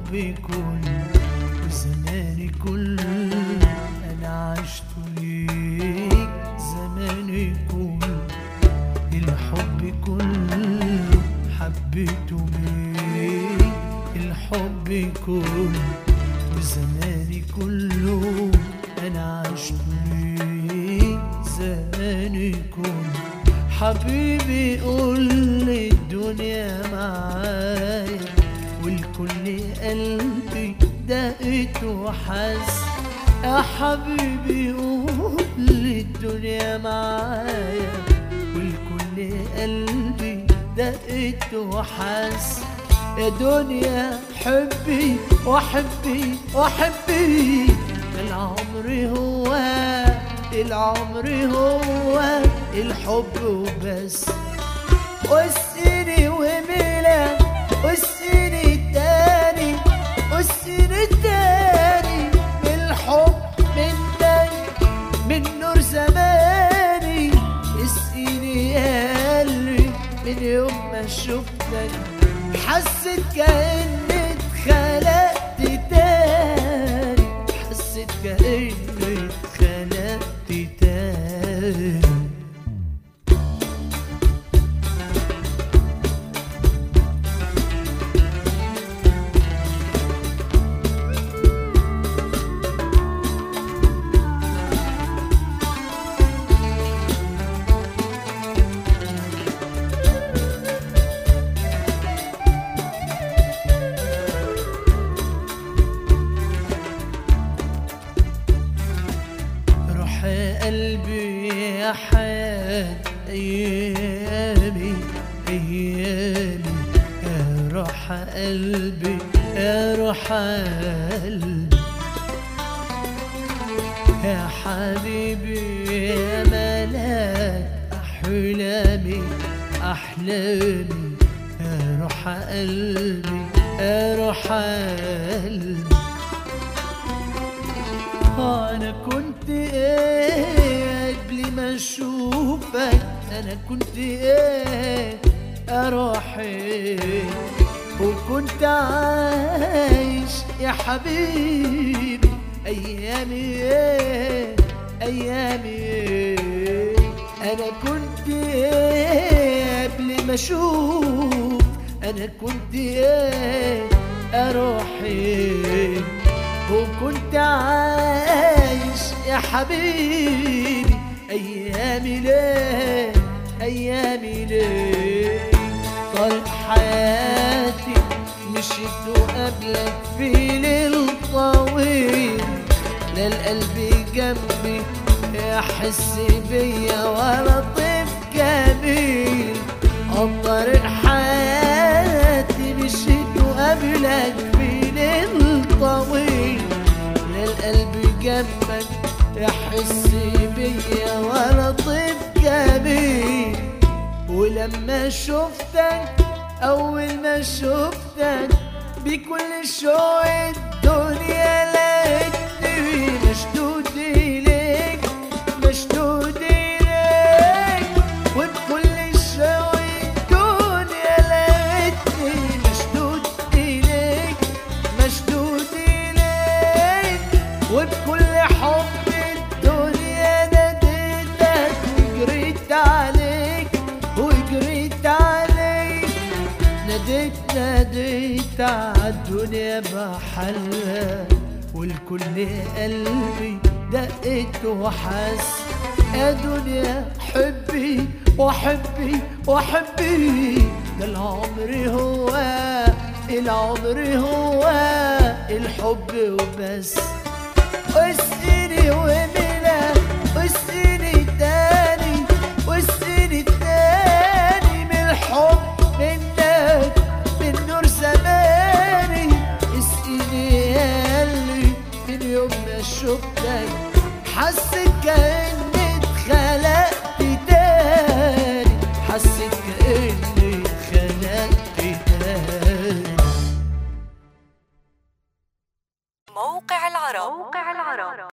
حبي كله وزماني كله انا عشت ليك زماني كله الحب كله حبيته ليك الحب كله وزماني كله انا عشت ليك زماني كله حبيبي قول لي الدنيا معايا والكل قلبي دقت وحس يا حبيبي قول لي الدنيا معايا والكل قلبي دقت وحس يا دنيا حبي وحبي وحبي العمر هو العمر هو الحب وبس والسيني وميلاد والسيني التاني والسيني التاني من الحب من دني من نور زماني اسقيني يا قلبي من يوم ما شفتك حسيت كأني اتخلقت تاني حسيت كأني اتخلقت تاني روح قلبي يا حياة أيامي أيامي يا روح قلبي يا روح قلبي يا حبيبي يا ملاك أحلامي أحلامي يا روح قلبي يا روح قلبي انا كنت ايه قبل ما اشوفك انا كنت ايه اروح ايه وكنت عايش يا حبيبي ايامي ايه ايامي ايه انا كنت ايه قبل ما اشوف انا كنت ايه اروح ايه وكنت عايش يا حبيبي ايامي ليه ايامي ليه طال حياتي مشيت وقبلك في ليل طويل لا القلب جنبي يحس بيا ولا طيف جميل الطريق حياتي مشيت وقبلك في ليل طويل لا القلب جنبك يحس بيا ولا طيف جميل ولما شفتك أول ما شفتك بكل شوق الدنيا لقيتني مشدود إليك مشدود إليك وبكل شوق الدنيا لقيتني مشدود إليك مشدود إليك وبكل حب الدنيا ناديتك وجريت عليك وجريت عليك ناديت ناديت عالدنيا بحلها والكل قلبي دقت وحس يا دنيا حبي وحبي وحبي ده العمر هو العمر هو الحب وبس واسقيني وملا واسقيني تاني واسقيني تاني من الحب منك من نور زماني اسقيني يا قلبي من يوم ما شفتك حسيت كأني